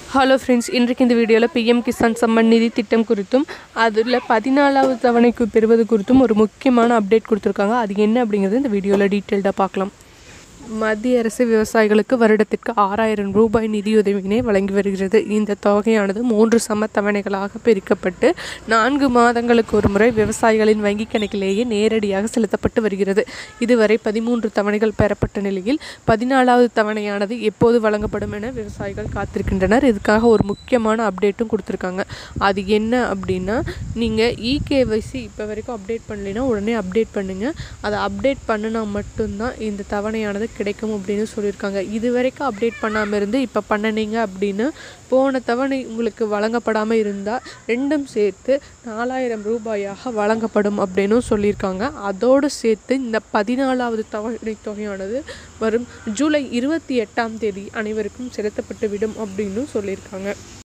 hello friends இன்றைக்கு இந்த வீடியோவில் பிஎம் கிசான் சம்மன் நிதி திட்டம் குறித்தும் அதில் பதினாலாவது தவணைக்கு பெறுவது குறித்தும் ஒரு முக்கியமான அப்டேட் கொடுத்துருக்காங்க அது என்ன அப்படிங்கிறது இந்த வீடியோவில் டீட்டெயில்டாக பார்க்கலாம் மத்திய அரசு விவசாயிகளுக்கு வருடத்திற்கு ஆறாயிரம் ரூபாய் நிதியுதவியினை வழங்கி வருகிறது இந்த தொகையானது மூன்று சம தவணைகளாக பிரிக்கப்பட்டு நான்கு மாதங்களுக்கு ஒரு முறை விவசாயிகளின் வங்கிக் கணக்கிலேயே நேரடியாக செலுத்தப்பட்டு வருகிறது இதுவரை பதிமூன்று தவணைகள் பெறப்பட்ட நிலையில் பதினாலாவது தவணையானது எப்போது வழங்கப்படும் என விவசாயிகள் காத்திருக்கின்றனர் இதுக்காக ஒரு முக்கியமான அப்டேட்டும் கொடுத்துருக்காங்க அது என்ன அப்படின்னா நீங்கள் இகேவைசி இப்போ வரைக்கும் அப்டேட் பண்ணலைன்னா உடனே அப்டேட் பண்ணுங்கள் அதை அப்டேட் பண்ணினா மட்டும்தான் இந்த தவணையானது கிடைக்கும் அப்படின்னு சொல்லியிருக்காங்க இது வரைக்கும் அப்டேட் பண்ணாமல் இருந்து இப்போ பண்ணினீங்க அப்படின்னு போன தவணை உங்களுக்கு வழங்கப்படாமல் இருந்தால் ரெண்டும் சேர்த்து நாலாயிரம் ரூபாயாக வழங்கப்படும் அப்படின்னும் சொல்லியிருக்காங்க அதோடு சேர்த்து இந்த பதினாலாவது தவணை தொகையானது வரும் ஜூலை இருபத்தி எட்டாம் தேதி அனைவருக்கும் செலுத்தப்பட்டு விடும் அப்படின்னு சொல்லியிருக்காங்க